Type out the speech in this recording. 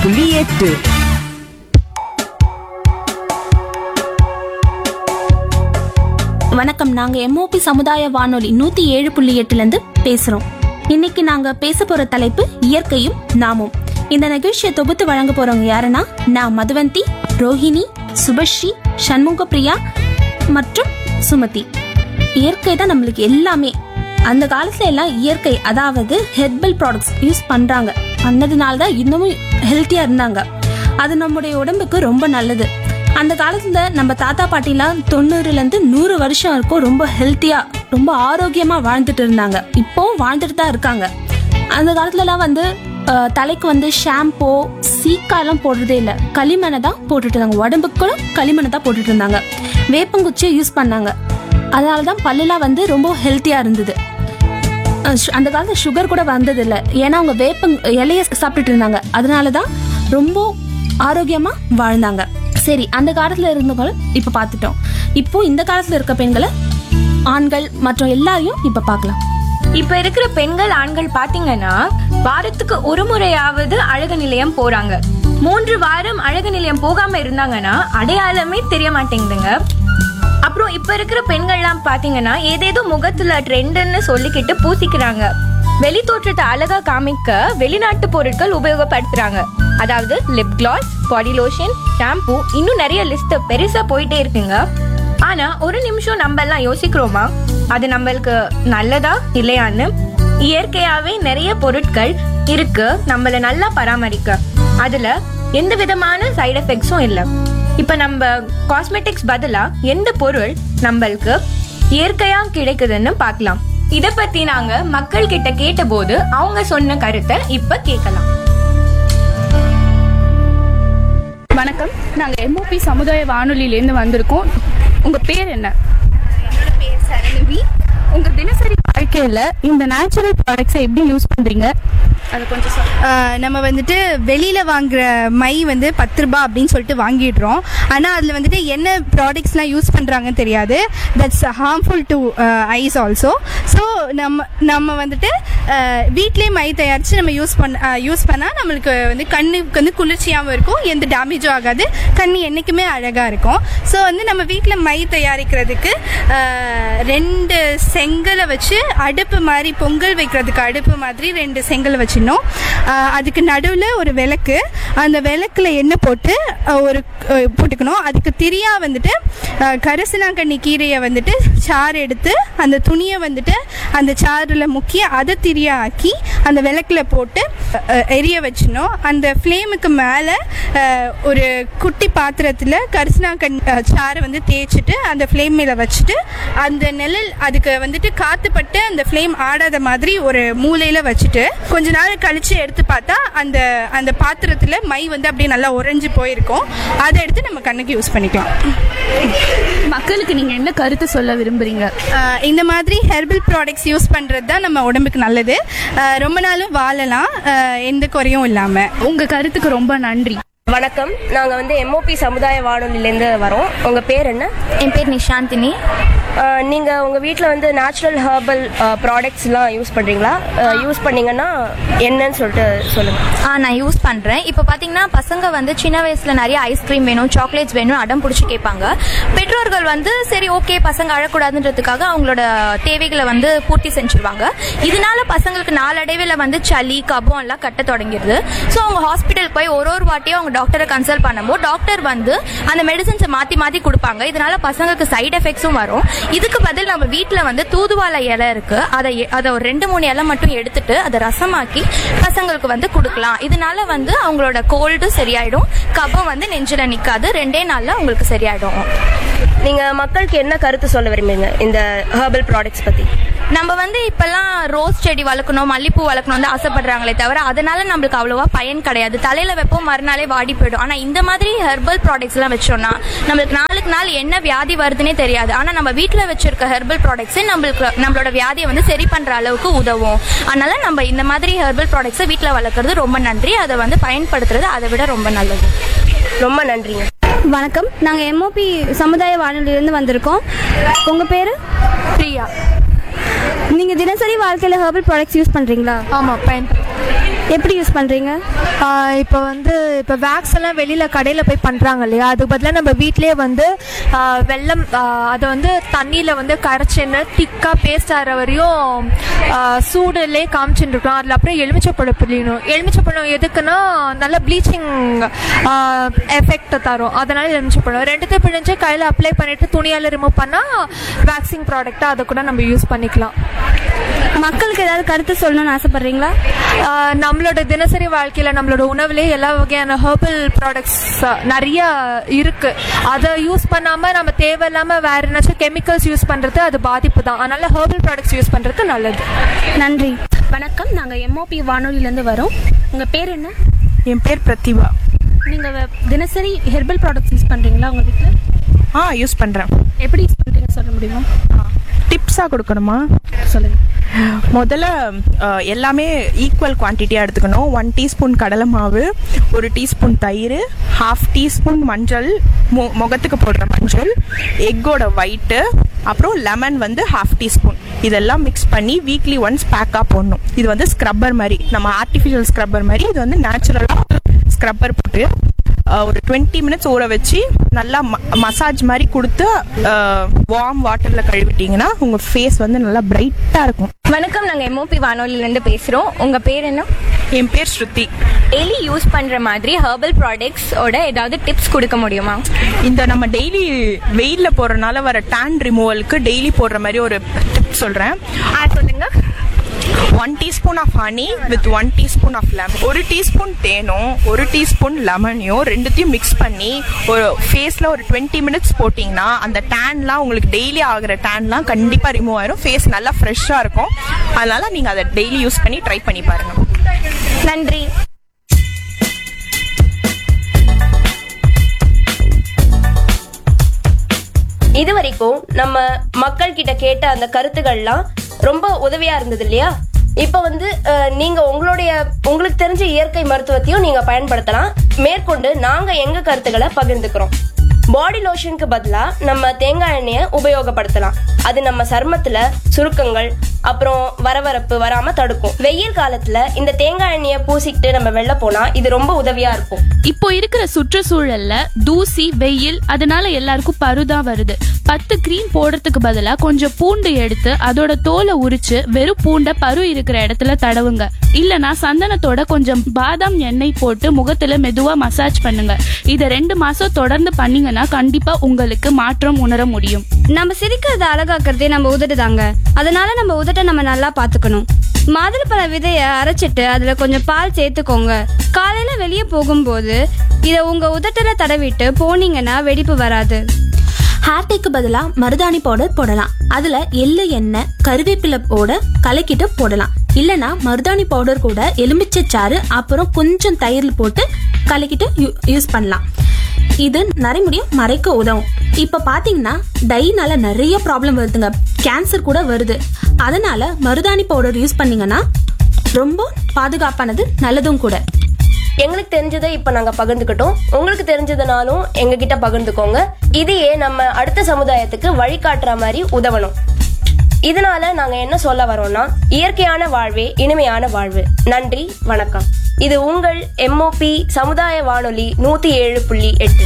புள்ளி எட்டு வணக்கம் நாங்க எம்ஓபி சமுதாய வானொலி நூத்தி ஏழு புள்ளி எட்டுல இருந்து பேசுறோம் இன்னைக்கு நாங்க பேச போற தலைப்பு இயற்கையும் நாமும் இந்த நிகழ்ச்சியை தொகுத்து வழங்க போறவங்க யாருன்னா நான் மதுவந்தி ரோஹிணி சுபஸ்ரீ சண்முக பிரியா மற்றும் சுமதி இயற்கை தான் நம்மளுக்கு எல்லாமே அந்த காலத்துல எல்லாம் இயற்கை அதாவது ஹெர்பல் ப்ராடக்ட்ஸ் யூஸ் பண்றாங்க பண்ணதுனால தான் இன்னமும் ஹெல்த்தியா இருந்தாங்க அது நம்முடைய உடம்புக்கு ரொம்ப நல்லது அந்த காலத்துல நம்ம தாத்தா பாட்டிலாம் தொண்ணூறுல இருந்து நூறு வருஷம் வரைக்கும் ரொம்ப ஹெல்த்தியா ரொம்ப ஆரோக்கியமா வாழ்ந்துட்டு இருந்தாங்க இப்போவும் வாழ்ந்துட்டு தான் இருக்காங்க அந்த காலத்துலலாம் வந்து அஹ், தலைக்கு வந்து ஷாம்போ சீக்காலாம் போடுறதே இல்லை களிமண்ணை தான் போட்டுட்டு இருந்தாங்க உடம்புக்கு கூட களிமண்ணை தான் போட்டுட்டு இருந்தாங்க வேப்பங்குச்சியை யூஸ் பண்ணாங்க அதனால தான் பல்லுலாம் வந்து ரொம்ப ஹெல்த்தியா இருந்தது அஹ் சு- அந்த காலத்துல சுகர் கூட வந்தது இல்ல ஏன்னா அவங்க வேப்பங் இலைய சாப்பிட்டுட்டு இருந்தாங்க அதனால தான் ரொம்ப ஆரோக்கியமா வாழ்ந்தாங்க சரி அந்த காலத்துல இருந்தவங்க இப்ப பார்த்துட்டோம் இப்போ இந்த காலத்துல இருக்க பெண்களை ஆண்கள் மற்றும் எல்லாரையும் இப்ப பார்க்கலாம் இப்ப இருக்கிற பெண்கள் ஆண்கள் பாத்தீங்கன்னா வாரத்துக்கு ஒரு முறையாவது அழகு நிலையம் போறாங்க மூன்று வாரம் அழகு நிலையம் போகாம இருந்தாங்கன்னா அடையாளமே தெரிய மாட்டேங்குதுங்க அப்புறம் இப்ப இருக்கிற பெண்கள்லாம் பாத்தீங்கன்னா ஏதேதோ முகத்துல ட்ரெண்டுன்னு சொல்லிக்கிட்டு பூசிக்கிறாங்க வெளி தோற்றத்தை அழகா காமிக்க வெளிநாட்டு பொருட்கள் உபயோகப்படுத்துறாங்க அதாவது lip gloss body lotion shampoo இன்னும் நிறைய லிஸ்ட் பெருசா போயிட்டே இருக்குங்க ஆனா ஒரு நிமிஷம் நம்ம எல்லாம் யோசிக்கிறோமா அது நம்மளுக்கு நல்லதா இல்லையான்னு இயற்கையாவே நிறைய பொருட்கள் இருக்கு நம்மள நல்லா பராமரிக்க அதுல எந்த விதமான சைடு எஃபெக்ட்ஸும் இல்ல இப்ப நம்ம காஸ்மெட்டிக்ஸ் பதிலா எந்த பொருள் நம்மளுக்கு இயற்கையா கிடைக்குதுன்னு பார்க்கலாம் இத பத்தி நாங்க மக்கள் கிட்ட கேட்டபோது அவங்க சொன்ன கருத்தை இப்ப கேட்கலாம் வணக்கம் நாங்க எம்ஓபி சமுதாய வானொலியிலேருந்து வந்திருக்கோம் உங்க பேர் என்ன உங்க தினசரி வாழ்க்கையில இந்த நேச்சுரல் ப்ராடக்ட்ஸை எப்படி யூஸ் பண்றீங்க அதை கொஞ்சம் சொல்லுங்க ஆஹ் நம்ம வந்துட்டு வெளியில வாங்குற மை வந்து பத்து ரூபாய் அப்படின்னு சொல்லிட்டு வாங்கிடுறோம் ஆனா அதுல வந்துட்டு என்ன ப்ராடக்ட்ஸ்லாம் யூஸ் பண்றாங்கன்னு தெரியாது that's harmful to eyes also so நம்ம நம்ம வந்துட்டு ஆஹ் வீட்லயே மை தயாரிச்சு நம்ம யூஸ் பண்ண யூஸ் பண்ணா நம்மளுக்கு வந்து கண்ணுக்கு வந்து குளிர்ச்சியாகவும் இருக்கும் எந்த டேமேஜும் ஆகாது கண்ணு என்னைக்குமே அழகா இருக்கும் ஸோ வந்து நம்ம வீட்டில் மை தயாரிக்கிறதுக்கு ஆஹ் ரெண்டு செங்கலை வச்சு அடுப்பு மாதிரி பொங்கல் வைக்கிறதுக்கு அடுப்பு மாதிரி ரெண்டு செங்கல் வச்சிடணும் ஆஹ் அதுக்கு நடுவில் ஒரு விளக்கு அந்த விளக்குல எண்ணெய் போட்டு ஆஹ் ஒரு ஆஹ் போட்டுக்கணும் அதுக்கு திரியா வந்துட்டு ஆஹ் கரிசலாங்கண்ணி கீரையை வந்துட்டு சாறு எடுத்து அந்த துணியை வந்துட்டு அந்த சாறில் முக்கி அதை திரியா ஆக்கி அந்த விளக்குல போட்டு ஆஹ் எரிய வச்சிடணும் அந்த ஃப்ளேமுக்கு மேலே ஒரு குட்டி பாத்திரத்தில் கரிசலாங்கண்ணி ஆஹ் சாறை வந்து தேய்ச்சிட்டு அந்த ஃப்ளேம் மேலே வச்சுட்டு அந்த நிழல் அதுக்கு வந்துட்டு காத்து பட்டு அந்த ஃப்ளேம் ஆடாத மாதிரி ஒரு மூலையில் வச்சுட்டு கொஞ்ச நாள் கழிச்சு எடுத்து பார்த்தா அந்த அந்த பாத்திரத்தில் மை வந்து அப்படியே நல்லா உறைஞ்சு போயிருக்கும் அதை எடுத்து நம்ம கண்ணுக்கு யூஸ் பண்ணிக்கலாம் மக்களுக்கு நீங்க என்ன கருத்து சொல்ல விரும்புறீங்க ஆஹ் இந்த மாதிரி ஹெர்பல் ப்ராடக்ட்ஸ் யூஸ் பண்ணுறது தான் நம்ம உடம்புக்கு நல்லது ஆஹ் ரொம்ப நாளும் வாழலாம் ஆஹ் எந்த குறையும் இல்லாமல் உங்க கருத்துக்கு ரொம்ப நன்றி வணக்கம் நாங்கள் வந்து எம்ஓபி சமுதாய வானொலியிலேருந்து வரோம் உங்கள் பேர் என்ன என் பேர் நிஷாந்தினி அஹ், நீங்க உங்க வீட்டில் வந்து நேச்சுரல் ஹெர்பல் ப்ராடக்ட்ஸ்லாம் யூஸ் பண்றீங்களா யூஸ் பண்ணீங்கன்னா என்னன்னு சொல்லிட்டு சொல்லுங்க ஆ நான் யூஸ் பண்ணுறேன் இப்போ பார்த்தீங்கன்னா பசங்க வந்து சின்ன வயசில் நிறைய ஐஸ்கிரீம் வேணும் சாக்லேட்ஸ் வேணும் அடம் பிடிச்சி கேட்பாங்க பெற்றோர்கள் வந்து சரி ஓகே பசங்க அழக்கூடாதுன்றதுக்காக அவங்களோட தேவைகளை வந்து பூர்த்தி செஞ்சுருவாங்க இதனால பசங்களுக்கு நாளடைவில் வந்து சளி கபம் எல்லாம் கட்ட தொடங்கிடுது ஸோ அவங்க ஹாஸ்பிட்டல் போய் ஒரு ஒரு வாட்டியும் அவங்க டாக்டரை கன்சல்ட் பண்ணும்போது டாக்டர் வந்து அந்த மெடிசன்ஸை மாற்றி மாற்றி கொடுப்பாங்க இதனால பசங்களுக்கு சைடு எஃபெக்ட்ஸும் வரும் இதுக்கு பதில் நம்ம வீட்டில் வந்து தூதுவாழை இலை இருக்கு அதை எ- அதை ஒரு ரெண்டு மூணு இலை மட்டும் எடுத்துட்டு அதை ரசமாக்கி பசங்களுக்கு வந்து கொடுக்கலாம் இதனால வந்து அவங்களோட கோல்டு சரியாயிடும் கபம் வந்து நெஞ்சில நிக்காது ரெண்டே நாள்ல உங்களுக்கு சரியாயிடும் நீங்க மக்களுக்கு என்ன கருத்து சொல்ல விரும்புறீங்க இந்த ஹெர்பல் ப்ராடக்ட்ஸ் பத்தி நம்ம வந்து இப்பெல்லாம் ரோஸ் செடி வளர்க்கணும் மல்லிப்பூ வளர்க்கணும் வந்து ஆசைப்படுறாங்களே தவிர அதனால நம்மளுக்கு அவ்வளோவா பயன் கிடையாது தலையில வைப்போம் மறுநாளே வாடி போயிடும் ஆனா இந்த மாதிரி ஹெர்பல் ப்ராடக்ட்ஸ் எல்லாம் வச்சோம்னா நம்மளுக்கு நாளுக்கு நாள் என்ன வியாதி வருதுன்னே தெரியாது ஆனா நம்ம வீட்டில் வச்சிருக்க ஹெர்பல் ப்ராடக்ட்ஸ் நம்மளுக்கு நம்மளோட வியாதியை வந்து சரி பண்ற அளவுக்கு உதவும் அதனால நம்ம இந்த மாதிரி ஹெர்பல் ப்ராடக்ட்ஸை வீட்டில் வளர்க்குறது ரொம்ப நன்றி அதை வந்து பயன்படுத்துறது அதை விட ரொம்ப நல்லது ரொம்ப நன்றிங்க வணக்கம் நாங்கள் எம்ஓபி சமுதாய வானொலியிலேருந்து வந்திருக்கோம் உங்கள் பேர் பிரியா நீங்கள் தினசரி வாழ்க்கையில் ஹெர்பல் ப்ராடக்ட்ஸ் யூஸ் பண்ணுறீங்களா ஆமா பயன் எப்படி யூஸ் பண்ணுறீங்க இப்போ வந்து இப்போ வேக்ஸ் எல்லாம் வெளியில் கடையில் போய் பண்ணுறாங்க இல்லையா அதுக்கு பதிலாக நம்ம வீட்டிலேயே வந்து ஆ, வெல்லம் ஆ, அதை வந்து தண்ணியில் வந்து கரைச்சின்னு திக்காக பேஸ்ட் ஆகிற வரையும் ஆ, சூடுலே காமிச்சுட்டு இருக்கோம் அதில் அப்புறம் எலுமிச்சப்பழம் பிழியணும் எலுமிச்சப்பழம் எதுக்குன்னா நல்ல ப்ளீச்சிங் எஃபெக்ட் தரும் அதனால எலுமிச்சப்பழம் ரெண்டுத்தையும் பிழிஞ்சு கையில் அப்ளை பண்ணிட்டு துணியால் ரிமூவ் பண்ணால் வேக்சிங் ப்ராடக்டாக அதை கூட நம்ம யூஸ் பண்ணிக்கலாம் மக்களுக்கு ஏதாவது கருத்து சொல்லணும்னு ஆசைப்பட்றீங்களா ஆஹ் நம்மளோட தினசரி வாழ்க்கையில் நம்மளோட உணவுலேயே எல்லா வகையான ஹெர்பல் ப்ராடக்ட்ஸ் நிறைய இருக்கு அதை யூஸ் பண்ணாமல் நம்ம தேவையில்லாமல் வேற என்னாச்சும் கெமிக்கல்ஸ் யூஸ் பண்ணுறது அது பாதிப்பு தான் அதனால ஹெர்பல் ப்ராடக்ட்ஸ் யூஸ் பண்ணுறது நல்லது நன்றி வணக்கம் நாங்க எம்ஓபி வானொலியிலேருந்து வரோம் உங்க பேர் என்ன என் பேர் பிரதிபா நீங்க வ- தினசரி ஹெர்பல் ப்ராடக்ட்ஸ் யூஸ் பண்றீங்களா உங்க வீட்ல ஆ யூஸ் பண்ணுறேன் எப்படி யூஸ் பண்றீங்க சொல்ல முடியுமா டிப்ஸாக கொடுக்கணுமா சொல்லுங்க முதல்ல ஆ, எல்லாமே ஈக்குவல் குவான்டிட்டியாக எடுத்துக்கணும் ஒன் டீஸ்பூன் கடலை மாவு ஒரு டீஸ்பூன் தயிர் ஹாஃப் டீஸ்பூன் மஞ்சள் மு முகத்துக்கு போடுற மஞ்சள் எக்கோட ஒயிட்டு அப்புறம் லெமன் வந்து ஹாஃப் டீஸ்பூன் இதெல்லாம் மிக்ஸ் பண்ணி வீக்லி ஒன்ஸ் பேக்காக போடணும் இது வந்து ஸ்க்ரப்பர் மாதிரி நம்ம ஆர்டிஃபிஷியல் ஸ்க்ரப்பர் மாதிரி இது வந்து நேச்சுரலாக ஸ்க்ரப்பர் போட்டு ஆஹ், ஒரு டுவெண்ட்டி மினிட்ஸ் ஊற வச்சு நல்லா மசாஜ் மாதிரி கொடுத்து வார்ம் வாட்டரில் கழுவிட்டீங்கன்னா உங்கள் ஃபேஸ் வந்து நல்லா பிரைட்டாக இருக்கும் வணக்கம் நாங்க எம்ஓபி வானொலியிலேருந்து பேசுறோம் உங்க பேர் என்ன என் பேர் ஸ்ருதி டெய்லி யூஸ் பண்ற மாதிரி ஹெர்பல் ப்ராடக்ட்ஸோட ஏதாவது டிப்ஸ் கொடுக்க முடியுமா இந்த நம்ம டெய்லி வெயிலில் போடுறனால வர டேன் ரிமூவலுக்கு டெய்லி போடுற மாதிரி ஒரு டிப் சொல்கிறேன் ஆ சொல்லுங்க one teaspoon of honey with one teaspoon of lemon ஒரு டீஸ்பூன் தேனும் ஒரு டீஸ்பூன் லெமனையும் ரெண்டுத்தையும் மிக்ஸ் பண்ணி ஒரு ஃபேஸில் ஒரு டுவெண்ட்டி மினிட்ஸ் போட்டிங்கன்னா அந்த டேன்லாம் உங்களுக்கு டெய்லி ஆகிற டேன்லாம் கண்டிப்பாக ரிமூவ் ஆயிரும் ஃபேஸ் நல்லா ஃப்ரெஷ்ஷாக இருக்கும் அதனால நீங்கள் அதை டெய்லி யூஸ் பண்ணி ட்ரை பண்ணி பாருங்கள் நன்றி இது வரைக்கும் நம்ம மக்கள் கிட்ட கேட்ட அந்த கருத்துக்கள்லாம் ரொம்ப உதவியா இருந்தது இல்லையா இப்ப வந்து அஹ், நீங்க உங்களுடைய உங்களுக்கு தெரிஞ்ச இயற்கை மருத்துவத்தையும் நீங்க பயன்படுத்தலாம் மேற்கொண்டு நாங்க எங்க கருத்துக்களை பகிர்ந்துக்கிறோம் பாடி லோஷனுக்கு பதிலா நம்ம தேங்காய் எண்ணெயை உபயோகப்படுத்தலாம் அது நம்ம சருமத்துல சுருக்கங்கள் அப்புறம் வரவரப்பு வராம தடுக்கும் வெயில் காலத்துல இந்த தேங்காய் எண்ணெயை பூசிக்கிட்டு நம்ம வெளில போனா இது ரொம்ப உதவியா இருக்கும் இப்போ இருக்கிற சுற்றுச்சூழல்ல தூசி வெயில் அதனால எல்லாருக்கும் பருதான் வருது பத்து கிரீம் போடுறதுக்கு பதிலா கொஞ்சம் பூண்டு எடுத்து அதோட தோலை உரிச்சு வெறும் பூண்டை பரு இருக்கிற இடத்துல தடவுங்க இல்லனா சந்தனத்தோட கொஞ்சம் பாதாம் எண்ணெய் போட்டு முகத்துல மெதுவா மசாஜ் பண்ணுங்க இத ரெண்டு மாசம் தொடர்ந்து பண்ணீங்கன்னா கண்டிப்பா உங்களுக்கு மாற்றம் உணர முடியும் நம்ம சிரிக்கிறத அழகாக்குறதே நம்ம உதடு தாங்க அதனால நம்ம உதட்டை நம்ம நல்லா பார்த்துக்கணும் மாதுளப்பழ விதைய அரைச்சிட்டு அதுல கொஞ்சம் பால் சேர்த்துக்கோங்க காலையில வெளியே போகும்போது இதை உங்க உதட்டுல தடவிட்டு போனீங்கன்னா வெடிப்பு வராது ஹேர் டேக்கு பதிலாக மருதாணி பவுடர் போடலாம் அதில் எள்ளு எண்ணெய் கருவேப்பிலையோட கலக்கிட்டு போடலாம் இல்லனா மருதாணி பவுடர் கூட எலுமிச்சை சாறு அப்புறம் கொஞ்சம் தயிர் போட்டு கலக்கிட்டு யூ- யூஸ் பண்ணலாம் இது நரைமுடியும் மறைக்க உதவும் இப்போ பார்த்தீங்கன்னா டைனால நிறைய ப்ராப்ளம் வருதுங்க கேன்சர் கூட வருது அதனால மருதாணி பவுடர் யூஸ் பண்ணீங்கன்னா ரொம்ப பாதுகாப்பானது நல்லதும் கூட எங்களுக்கு தெரிஞ்சதை இப்ப நாங்க பகிர்ந்துக்கிட்டோம் உங்களுக்கு தெரிஞ்சதுனாலும் எங்க கிட்ட பகிர்ந்துக்கோங்க இதையே நம்ம அடுத்த சமுதாயத்துக்கு வழிகாட்டுற மாதிரி உதவணும் இதனால நாங்க என்ன சொல்ல வரோம்னா இயற்கையான வாழ்வே இனிமையான வாழ்வு நன்றி வணக்கம் இது உங்கள் எம்ஓபி சமுதாய வானொலி நூத்தி ஏழு புள்ளி எட்டு